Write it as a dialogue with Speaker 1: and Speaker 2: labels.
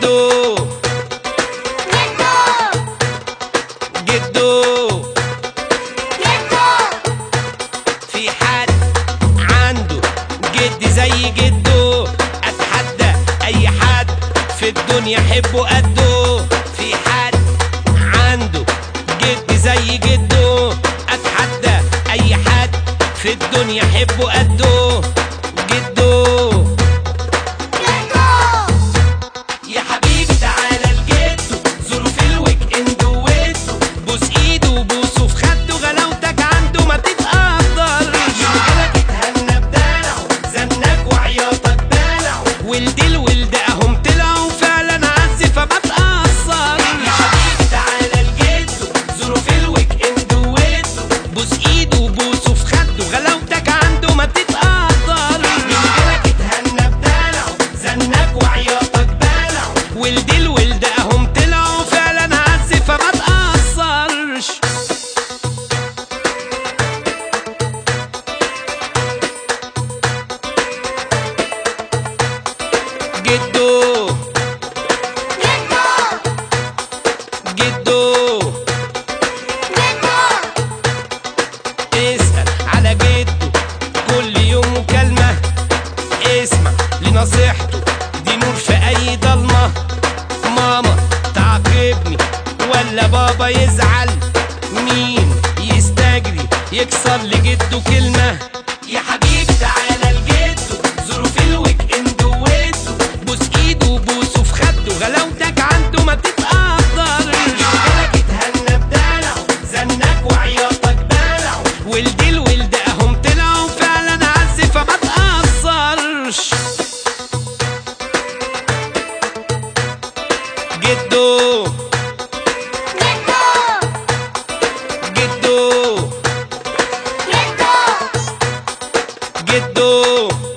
Speaker 1: جدو جدو في حد عنده جد زي جدو اتحدى اي حد في الدنيا حبه قده في حد عنده جد زي جدو اتحدى اي حد في الدنيا حبه قده جدو يا حبيبي تعالى لجده زوره في الويك اند ويده بوس ايده وبوسه في خده غلاوتك عنده ما تتقدرش جالك اتهنى بدلعه زنك وعياطك دلعه والدي الولد اهم طلعوا فعلا عز فما تأثرش يا حبيبي تعالى لجده زوره في الويك اند ويده بوس ايده وبوسه في خده غلاوتك عنده ما تتقدرش جالك اتهنى بدلعه زنك وعياطك دلعه ولدي الولد اهم طلعوا فعلا عز فما تأثرش جدو جدو اسأل على جده كل يوم مكالمة اسمع لنصيحته دي نور في أي ضلمة ماما تعاقبني ولا بابا يزعل مين يستجري يكسر لجده كلمة يا حبيبي تعالى لجده زوره في الويك اند ويده بوس ايده وبوسه في خده غلاوتك عنده ما تتقدرش جالك اتهنى بدلعه زنك وعياطك دلعه ولدي الولد اهم طلعوا فعلا عز فما تأثرش جدو جدو جدو